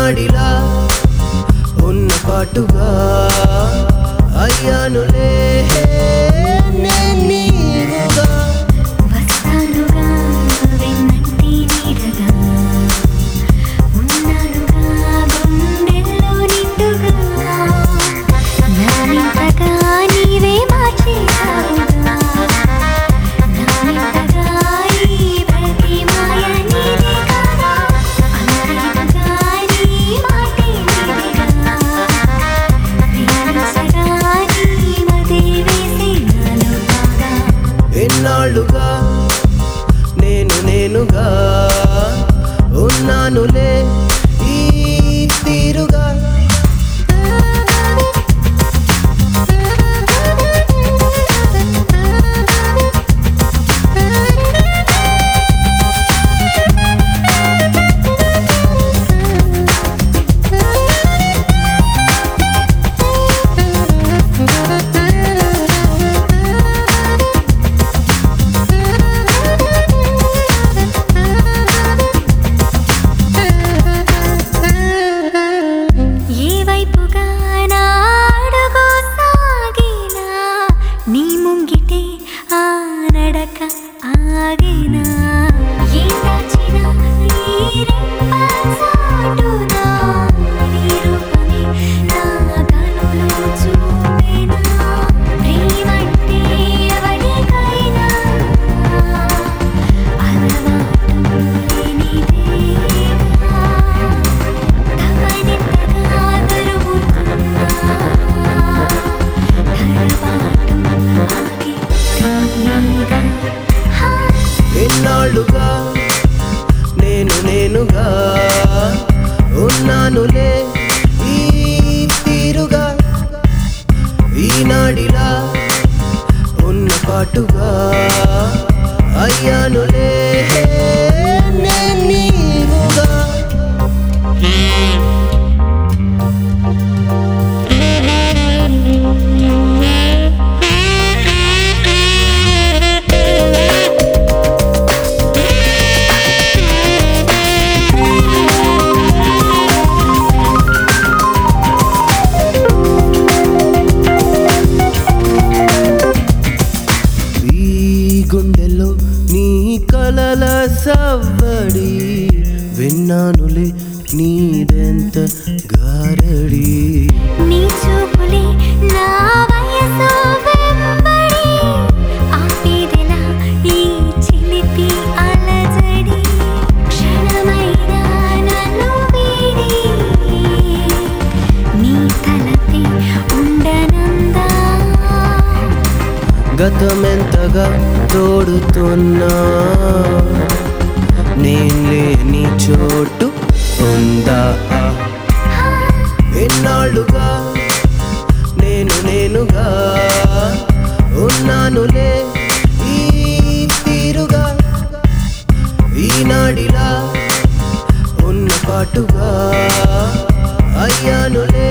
ఈనాడిలా ఉన్న పాటుగా అయ్యానులే నేను నీవుగా వస్తానుగా వెన్నంటి నీడగా ఉన్నానుగా గుండెల్లో నిండుగా నానింతగా నీవే మార్చేశావుగా నానింతగా ఈ ప్రతి మాయ నీదే కాదా అలరిగా నీ మాటే నీదిగా ప్రేమించగా నీ మదే వేసే నాలో బాగా ఎన్నాళ్ళుగా నేను నేనుగా ఉన్నానులే ఈ తీరుగా ఏ వైపుగా నా అడుగు సాగినా నీ ముంగిటే ఆ నడక ఆగినా ఏ దాచినా ఈ రెప్పసాటునా నీ రూపమే నా కనులు చూపెనా ప్రేమంటే ఎవరికైనా అలవాటు లేనిదేగా తమనింతగా దొరుకుతున్నా తరబాటు ఆగి నీగా హా ఎన్నాళ్ళుగా నేను నేనుగా ఉన్నానులే ఈ తీరుగా ఈనాడిలా ఉన్న పాటుగా అయ్యానులే నేను నీవుగా ఈ గుండెల్లో నీ కలల సవ్వడి విన్నానులే నీదెంత గారడి నీ చూపులే నా వయసు వెంబడి ఆపేదెలా ఈ చిలిపి అలజడి క్షణమైనా నన్ను వీడి నీ తలపే ఉండనందా గతమెంతగా తోడుతున్నా నేను లేని చోటు ఉందా ఎన్నాళ్ళుగా నేను నేనుగా ఉన్నానులే ఈ తీరుగా ఈనాడిలా ఉన్న పాటుగా అయ్యానులే